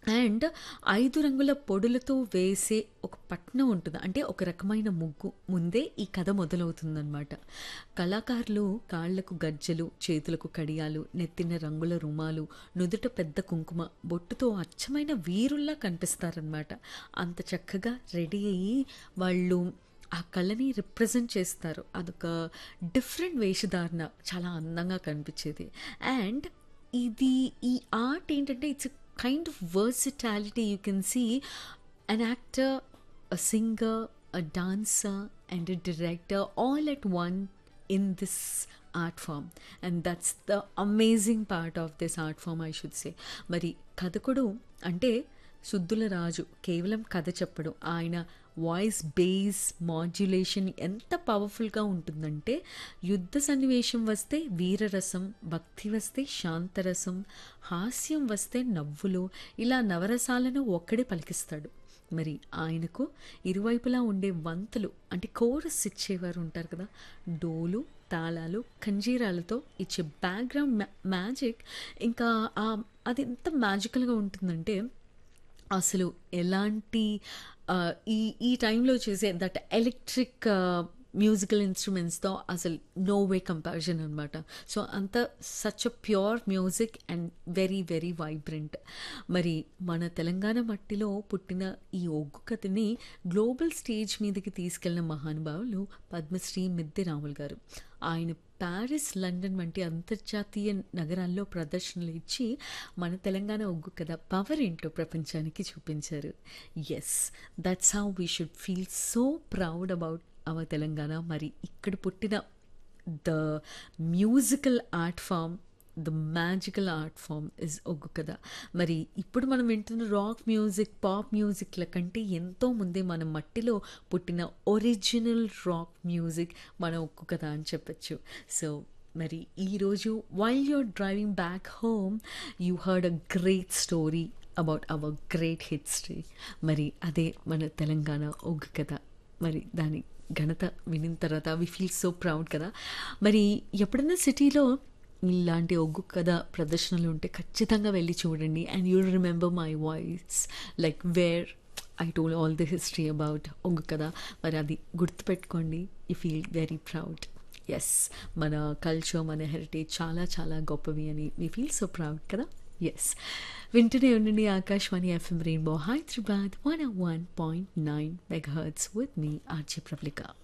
and ఐదు రంగుల పొడులతో వేసే ఒక పట్నం ఉంటుంది అంటే ఒక రకమైన ముగ్గు ముందే ఈ కథ మొదలవుతుందన్నమాట కళాకారులు కాళ్లకు గజ్జెలు చేతులకు కడియాలు నెత్తిన రంగుల రుమాలు నుదుట పెద్ద కుంకుమ బొట్టుతో అచ్చమైన వీరుల్లా కనిపిస్తారనమాట అంత చక్కగా రెడీ అయ్యి వాళ్ళు ఆ కళని రిప్రజెంట్ చేస్తారు అదొక డిఫరెంట్ వేషధారణ చాలా అందంగా కనిపించేది అండ్ ఇది ఈ ఆర్ట్ ఏంటంటే it's kind of versatility you can see an actor a singer a dancer and a director all at one in this art form and that's the amazing part of this art form i should say మరి కథకుడు అంటే శుద్ధుల రాజు కేవలం కథ చెప్పడు ఆయన voice base modulation ఎంత పవర్ఫుల్గా ఉంటుందంటే యుద్ధ సన్నివేశం వస్తే వీరరసం భక్తి వస్తే శాంతరసం హాస్యం వస్తే నవ్వులు ఇలా నవరసాలను ఒక్కడే పలికిస్తాడు మరి ఆయనకు ఇరువైపులా ఉండే వంతులు అంటే కోరస్ ఇచ్చేవారు ఉంటారు కదా డోలు తాళాలు కంజీరాలతో ఇచ్చే బ్యాక్గ్రౌండ్ మ్యాజిక్ ఇంకా ఆ- అది ఎంత మ్యాజికల్గా ఉంటుందంటే అసలు ఎలాంటి ఆ, ఈ ఈ టైంలో చేసే దట్ ఎలక్ట్రిక్ మ్యూజికల్ ఇన్స్ట్రుమెంట్స్తో అసలు నో వే కంపారిజన్ అనమాట సో అంత such a pure music and very very vibrant మరి మన తెలంగాణ మట్టిలో పుట్టిన ఈ ఒగ్గు కథని గ్లోబల్ స్టేజ్ మీదకి తీసుకెళ్లిన మహానుభావులు పద్మశ్రీ మిద్దె రాములు గారు ఆయన ప్యారిస్ లండన్ వంటి అంతర్జాతీయ నగరాల్లో ప్రదర్శనలు ఇచ్చి మన తెలంగాణ ఒగ్గు కథ పవర్ ఏంటో ప్రపంచానికి చూపించారు yes that's how we should feel so proud about our Telangana మరి ఇక్కడ పుట్టిన the musical art form the magical art form is Oggu Katha మరి ఇప్పుడు మనం వింటున్న రాక్ మ్యూజిక్ పాప్ మ్యూజిక్ల కంటే ఎంతో ముందే మన మట్టిలో పుట్టిన ఒరిజినల్ రాక్ మ్యూజిక్ మన ఒగ్గు కథ అని చెప్పచ్చు సో మరి ఈరోజు while your driving back home you heard a great story about our great history మరి అదే మన తెలంగాణ ఒగ్గు కథ మరి దాని ఘనత వినిన తర్వాత వి ఫీల్ సో ప్రౌడ్ కదా మరి ఎప్పుడైనా సిటీలో ఇలాంటి ఒగ్గు కథ ప్రదర్శనలు ఉంటే ఖచ్చితంగా వెళ్ళి చూడండి and you remember my voice like where I told all the history about Oggu Katha మరి అది గుర్తుపెట్టుకోండి you feel very proud yes మన కల్చర్ మన హెరిటేజ్ చాలా చాలా గొప్పవి అని వి ఫీల్ సో ప్రౌడ్ కదా ఎస్ వింటూనే ఉండండి Akashvani FM rainbow Hyderabad one one point nine megahertz with me RJ ప్రబ్లికా